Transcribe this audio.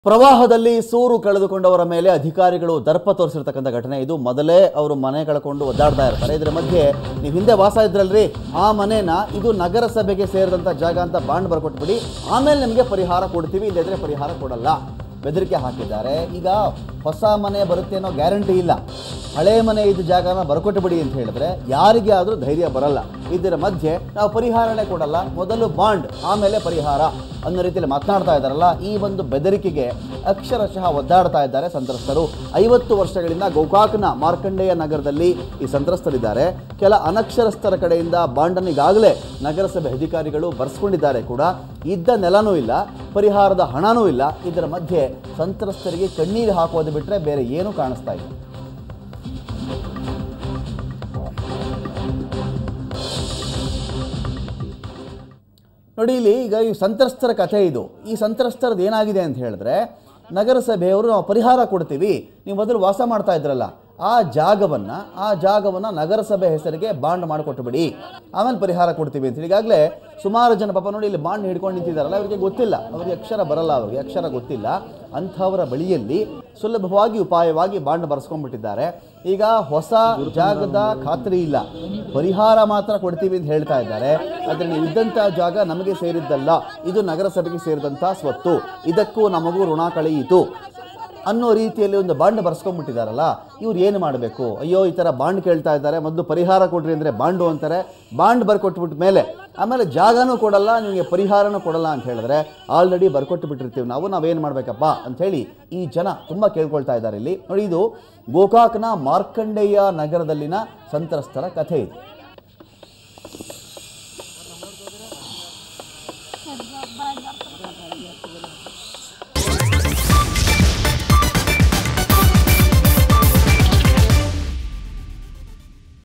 ಪ್ರವಾಹದಲ್ಲಿ ಸೂರು ಕಳೆದುಕೊಂಡವರ ಮೇಲೆ ಅಧಿಕಾರಿಗಳು ದರ್ಪ ತೋರಿಸಿರ್ತಕ್ಕಂಥ ಘಟನೆ ಇದು ಮೊದಲೇ ಅವರು ಮನೆ ಕಳ್ಕೊಂಡು ಒದ್ದಾಡ್ತಾ ಇರ್ತಾರೆ ಇದರ ಮಧ್ಯೆ ನೀವು ಹಿಂದೆ ವಾಸ ಇದ್ರಲ್ರಿ ಆ ಮನೇನ ಇದು ನಗರಸಭೆಗೆ ಸೇರಿದಂಥ ಜಾಗ ಅಂತ ಬಾಂಡ್ ಬರ್ಕೊಟ್ಬಿಡಿ ಆಮೇಲೆ ನಿಮಗೆ ಪರಿಹಾರ ಕೊಡ್ತೀವಿ ಇಲ್ಲದ್ರೆ ಪರಿಹಾರ ಕೊಡಲ್ಲ ಬೆದರಿಕೆ ಹಾಕಿದ್ದಾರೆ ಈಗ ಹೊಸ ಮನೆ ಬರುತ್ತೆ ಅನ್ನೋ ಗ್ಯಾರಂಟಿ ಇಲ್ಲ ಹಳೆ ಮನೆ ಇದ್ದ ಜಾಗನ ಬರ್ಕೊಟ್ಟು ಬಿಡಿ ಅಂತ ಹೇಳಿದ್ರೆ ಯಾರಿಗೆ ಆದರೂ ಧೈರ್ಯ ಬರಲ್ಲ ಇದರ ಮಧ್ಯೆ ನಾವು ಪರಿಹಾರನೇ ಕೊಡಲ್ಲ ಮೊದಲು ಬಾಂಡ್ ಆಮೇಲೆ ಪರಿಹಾರ ಅನ್ನೋ ರೀತಿಯಲ್ಲಿ ಮಾತನಾಡ್ತಾ ಇದ್ದಾರಲ್ಲ ಈ ಒಂದು ಬೆದರಿಕೆಗೆ ಅಕ್ಷರಶಃ ಒದ್ದಾಡ್ತಾ ಇದ್ದಾರೆ ಸಂತ್ರಸ್ತರು ಐವತ್ತು ವರ್ಷಗಳಿಂದ ಗೋಕಾಕ್ನ ಮಾರ್ಕಂಡೇಯ ನಗರದಲ್ಲಿ ಈ ಸಂತ್ರಸ್ತರಿದ್ದಾರೆ ಕೆಲ ಅನಕ್ಷರಸ್ಥರ ಕಡೆಯಿಂದ ಬಾಂಡನ್ನು ಈಗಾಗಲೇ ನಗರಸಭೆ ಅಧಿಕಾರಿಗಳು ಬರ್ಸ್ಕೊಂಡಿದ್ದಾರೆ ಕೂಡ ಇದ್ದ ನೆಲನೂ ಇಲ್ಲ ಪರಿಹಾರದ ಹಣನೂ ಇಲ್ಲ ಇದರ ಮಧ್ಯೆ ಸಂತ್ರಸ್ತರಿಗೆ ಕಣ್ಣೀರು ಹಾಕೋದು ಬಿಟ್ಟರೆ ಬೇರೆ ಏನೂ ಕಾಣಿಸ್ತಾ ಇಲ್ಲ ನೋಡಿ ಇಲ್ಲಿ ಈಗ ಈ ಸಂತ್ರಸ್ತರ ಕಥೆ ಇದು ಈ ಸಂತ್ರಸ್ತರದ್ದು ಏನಾಗಿದೆ ಅಂತ ಹೇಳಿದ್ರೆ ನಗರಸಭೆಯವರು ನಾವು ಪರಿಹಾರ ಕೊಡ್ತೀವಿ ನೀವು ಮೊದಲು ವಾಸ ಮಾಡ್ತಾ ಇದ್ರಲ್ಲ ಆ ಜಾಗವನ್ನು ಆ ಜಾಗವನ್ನು ನಗರಸಭೆ ಹೆಸರಿಗೆ ಬಾಂಡ್ ಮಾಡಿಕೊಟ್ಟು ಬಿಡಿ ಆಮೇಲೆ ಪರಿಹಾರ ಕೊಡ್ತೀವಿ ಅಂತ ಈಗಾಗಲೇ ಸುಮಾರು ಜನ ಪಾಪ ನೋಡಿ ಇಲ್ಲಿ ಬಾಂಡ್ ಹಿಡ್ಕೊಂಡು ನಿಂತಿದ್ದಾರಲ್ಲ ಅವರಿಗೆ ಗೊತ್ತಿಲ್ಲ ಅವರಿಗೆ ಅಕ್ಷರ ಬರಲ್ಲ ಅವರಿಗೆ ಅಕ್ಷರ ಗೊತ್ತಿಲ್ಲ ಅಂಥವರ ಬಳಿಯಲ್ಲಿ ಸುಲಭವಾಗಿ ಉಪಾಯವಾಗಿ ಬಾಂಡ್ ಬರ್ಸ್ಕೊಂಡ್ಬಿಟ್ಟಿದ್ದಾರೆ ಈಗ ಹೊಸ ಜಾಗದ ಖಾತ್ರಿ ಇಲ್ಲ ಪರಿಹಾರ ಮಾತ್ರ ಕೊಡ್ತೀವಿ ಅಂತ ಹೇಳ್ತಾ ಇದ್ದಾರೆ ಆದರೆ ನೀವು ಇದ್ದಂಥ ಜಾಗ ನಮಗೆ ಸೇರಿದ್ದಲ್ಲ ಇದು ನಗರಸಭೆಗೆ ಸೇರಿದಂಥ ಸ್ವತ್ತು ಇದಕ್ಕೂ ನಮಗೂ ಋಣ ಕಳೆಯಿತು ಅನ್ನೋ ರೀತಿಯಲ್ಲಿ ಒಂದು ಬಾಂಡ್ ಬರ್ಸ್ಕೊಂಡ್ಬಿಟ್ಟಿದ್ದಾರಲ್ಲ ಇವ್ರು ಏನು ಮಾಡಬೇಕು ಅಯ್ಯೋ ಈ ಥರ ಬಾಂಡ್ ಕೇಳ್ತಾ ಇದ್ದಾರೆ ಮೊದಲು ಪರಿಹಾರ ಕೊಡ್ರಿ ಅಂದರೆ ಬಾಂಡು ಅಂತಾರೆ ಬಾಂಡ್ ಬರ್ಕೊಟ್ಬಿಟ್ಟ ಮೇಲೆ ಆಮೇಲೆ ಜಾಗನೂ ಕೊಡಲ್ಲ ನಿಮಗೆ ಪರಿಹಾರನೂ ಕೊಡಲ್ಲ ಅಂತ ಹೇಳಿದ್ರೆ ಆಲ್ರೆಡಿ ಬರ್ಕೊಟ್ಟು ಬಿಟ್ಟಿರ್ತೀವಿ ನಾವು ನಾವೇನು ಮಾಡಬೇಕಪ್ಪ ಅಂಥೇಳಿ ಈ ಜನ ತುಂಬ ಕೇಳ್ಕೊಳ್ತಾ ಇದ್ದಾರೆ ಇಲ್ಲಿ ನೋಡಿ ಇದು ಗೋಕಾಕ್ನ ಮಾರ್ಕಂಡೇಯ ನಗರದಲ್ಲಿನ ಸಂತ್ರಸ್ತರ ಕಥೆ ಇದು